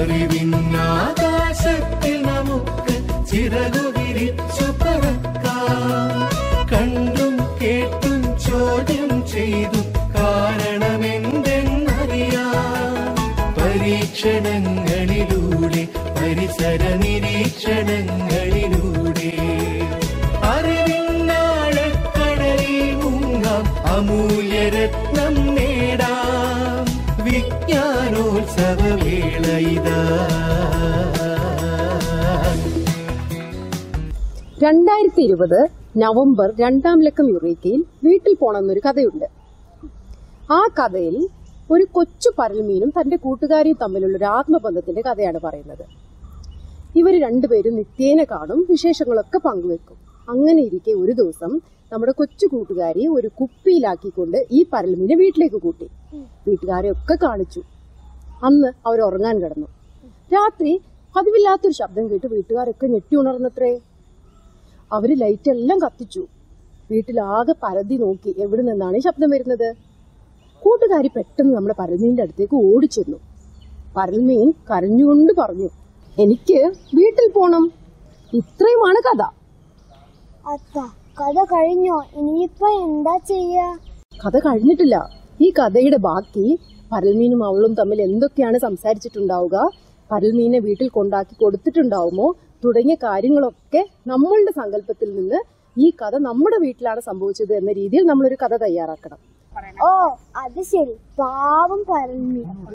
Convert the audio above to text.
അറിവിന്നാകാശത്തിൽ നമുക്ക് ചിറകു വിരിച്ചു പറക്കാം കണ്ടും കേട്ടും ചോദ്യം ചെയ്തു കാരണമെന്തെന്നറിയാം പരീക്ഷണങ്ങളിലൂടെ പരിസര നിരീക്ഷണങ്ങളിലൂടെ അറിവിന്നാഴക്കടലിൽ മുങ്ങാം അമൂല്യരത്നം നേടാം വിജ്ഞാനോത്സവവേള ഇതാ രണ്ടായിരത്തി ഇരുപത് നവംബർ രണ്ടാം ലക്കം യുറേക്കയിൽ വീട്ടിൽ പോണമെന്നൊരു കഥയുണ്ട് ആ കഥയിൽ ഒരു കൊച്ചു പരൽമീനും തന്റെ കൂട്ടുകാരിയും തമ്മിലുള്ള ഒരു ആത്മബന്ധത്തിന്റെ കഥയാണ് പറയുന്നത് ഇവർ രണ്ടുപേരും നിത്യേന കാണും വിശേഷങ്ങളൊക്കെ പങ്കുവെക്കും അങ്ങനെ ഇരിക്കെ ഒരു ദിവസം നമ്മുടെ കൊച്ചു കൂട്ടുകാരി ഒരു കുപ്പിയിലാക്കിക്കൊണ്ട് ഈ പരൽമീനെ വീട്ടിലേക്ക് കൂട്ടി വീട്ടുകാരെ ഒക്കെ കാണിച്ചു അന്ന് അവർ ഉറങ്ങാൻ കിടന്നു രാത്രി പതിവില്ലാത്തൊരു ശബ്ദം കേട്ട് വീട്ടുകാരൊക്കെ ഞെട്ടി ഉണർന്നത്രേ അവര് ലൈറ്റ് എല്ലാം കത്തിച്ചു വീട്ടിലാകെ പരതി നോക്കി എവിടെ നിന്നാണ് ഈ ശബ്ദം വരുന്നത് കൂട്ടുകാരി പെട്ടെന്ന് നമ്മുടെ പരൽമീന്റെ അടുത്തേക്ക് ഓടിച്ചെന്നു പരൽമീൻ കരഞ്ഞുകൊണ്ട് പറഞ്ഞു എനിക്ക് വീട്ടിൽ പോണം ഇത്രയുമാണ് കഥ അത്ത കഥ കഴിഞ്ഞോ ഇനിയിപ്പോ എന്താ ചെയ്യാ കഥ കഴിഞ്ഞിട്ടില്ല ഈ കഥയുടെ ബാക്കി പരൽമീനും അവളും തമ്മിൽ എന്തൊക്കെയാണ് സംസാരിച്ചിട്ടുണ്ടാവുക പരൽമീനെ വീട്ടിൽ കൊണ്ടാക്കി കൊടുത്തിട്ടുണ്ടാവുമോ തുടങ്ങിയ കാര്യങ്ങളൊക്കെ നമ്മളുടെ സങ്കല്പത്തിൽ നിന്ന് ഈ കഥ നമ്മുടെ വീട്ടിലാണ് സംഭവിച്ചത് എന്ന രീതിയിൽ നമ്മളൊരു കഥ തയ്യാറാക്കണം ഓ അത് ശരി പാവം പരൽമീൻ